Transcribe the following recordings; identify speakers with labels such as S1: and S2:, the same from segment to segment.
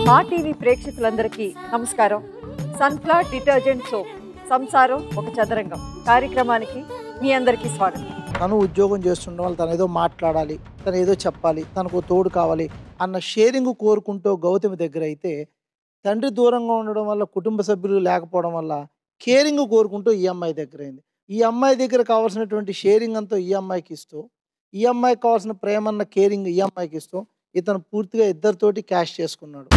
S1: మా టీవీ ప్రేక్షకులందరికీ నమస్కారం సన్ఫ్లవర్ డిటర్జెంట్ సోప్ సంసారం ఒక చదరంగం కార్యక్రమానికి మీ అందరికీ స్వాగతం
S2: తను ఉద్యోగం చేస్తుండడం వల్ల తను ఏదో మాట్లాడాలి తను ఏదో చెప్పాలి తనకు తోడు కావాలి అన్న షేరింగ్ కోరుకుంటూ గౌతమి దగ్గర అయితే తండ్రి దూరంగా ఉండడం వల్ల కుటుంబ సభ్యులు లేకపోవడం వల్ల కేరింగ్ కోరుకుంటూ ఈ అమ్మాయి దగ్గర అయింది ఈ అమ్మాయి దగ్గర కావాల్సినటువంటి షేరింగ్ అంతా ఈ అమ్మాయికి ఇస్తూ ఈ అమ్మాయికి కావాల్సిన ప్రేమన్న కేరింగ్ ఈ అమ్మాయికి ఇస్తూ ఇతను పూర్తిగా ఇద్దరితోటి క్యాష్ చేసుకున్నాడు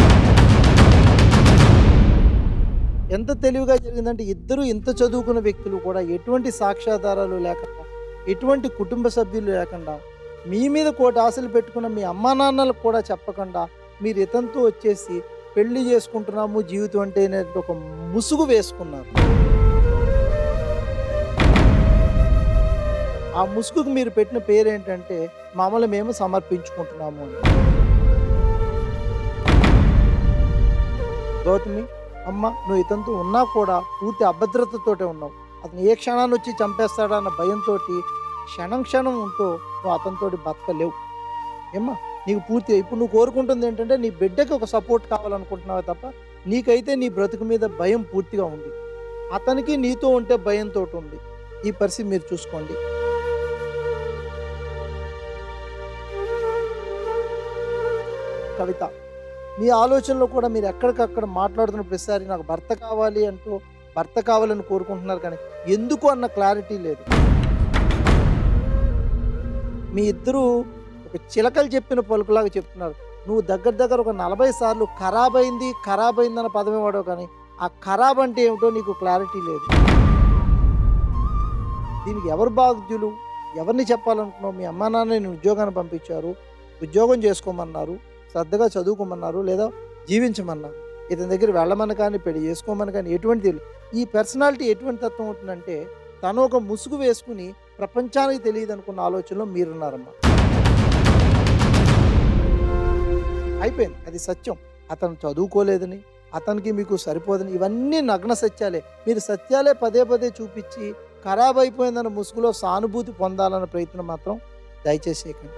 S2: ఎంత తెలివిగా జరిగిందంటే ఇద్దరు ఇంత చదువుకున్న వ్యక్తులు కూడా ఎటువంటి సాక్ష్యాధారాలు లేకుండా ఎటువంటి కుటుంబ సభ్యులు లేకుండా మీ మీద కోటి ఆశలు పెట్టుకున్న మీ అమ్మా నాన్నలకు కూడా చెప్పకుండా మీరు ఇతనితో వచ్చేసి పెళ్లి చేసుకుంటున్నాము జీవితం అంటే అనేది ఒక ముసుగు వేసుకున్నారు ఆ ముసుగుకు మీరు పెట్టిన పేరు ఏంటంటే మమ్మల్ని మేము సమర్పించుకుంటున్నాము అని గౌతమి అమ్మ నువ్వు ఇతనితో ఉన్నా కూడా పూర్తి అభద్రతతోటే ఉన్నావు అతను ఏ క్షణాన్ని వచ్చి చంపేస్తాడా అన్న భయంతో క్షణం క్షణం ఉంటూ నువ్వు అతనితో బతకలేవు ఏమ్మా నీకు పూర్తి ఇప్పుడు నువ్వు కోరుకుంటుంది ఏంటంటే నీ బిడ్డకి ఒక సపోర్ట్ కావాలనుకుంటున్నావే తప్ప నీకైతే నీ బ్రతుకు మీద భయం పూర్తిగా ఉంది అతనికి నీతో ఉంటే భయంతో ఉంది ఈ పరిస్థితి మీరు చూసుకోండి కవిత మీ ఆలోచనలో కూడా మీరు ఎక్కడికక్కడ మాట్లాడుతున్న ప్రతిసారి నాకు భర్త కావాలి అంటూ భర్త కావాలని కోరుకుంటున్నారు కానీ ఎందుకు అన్న క్లారిటీ లేదు మీ ఇద్దరు ఒక చిలకలు చెప్పిన పలుకులాగా చెప్తున్నారు నువ్వు దగ్గర దగ్గర ఒక నలభై సార్లు ఖరాబ్ అయింది ఖరాబ్ అయింది అన్న పదమే వాడవు కానీ ఆ ఖరాబ్ అంటే ఏమిటో నీకు క్లారిటీ లేదు దీనికి ఎవరు బాధ్యులు ఎవరిని చెప్పాలనుకున్నావు మీ అమ్మా నాన్న నేను ఉద్యోగాన్ని పంపించారు ఉద్యోగం చేసుకోమన్నారు శ్రద్ధగా చదువుకోమన్నారు లేదా జీవించమన్నారు ఇతని దగ్గర వెళ్ళమని కానీ పెళ్లి చేసుకోమని కానీ ఎటువంటి తెలియదు ఈ పర్సనాలిటీ ఎటువంటి తత్వం ఉంటుందంటే తను ఒక ముసుగు వేసుకుని ప్రపంచానికి తెలియదు అనుకున్న ఆలోచనలో మీరున్నారమ్మా అయిపోయింది అది సత్యం అతను చదువుకోలేదని అతనికి మీకు సరిపోదని ఇవన్నీ నగ్న సత్యాలే మీరు సత్యాలే పదే పదే చూపించి ఖరాబ్ అయిపోయిందన్న ముసుగులో సానుభూతి పొందాలన్న ప్రయత్నం మాత్రం దయచేసి చేయకండి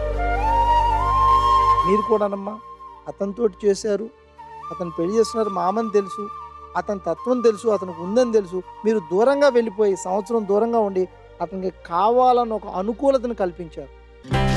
S2: మీరు కూడానమ్మా అతనితోటి చేశారు అతను పెళ్లి చేస్తున్నారు మామని తెలుసు అతని తత్వం తెలుసు అతనికి ఉందని తెలుసు మీరు దూరంగా వెళ్ళిపోయి సంవత్సరం దూరంగా ఉండి అతనికి కావాలని ఒక అనుకూలతను కల్పించారు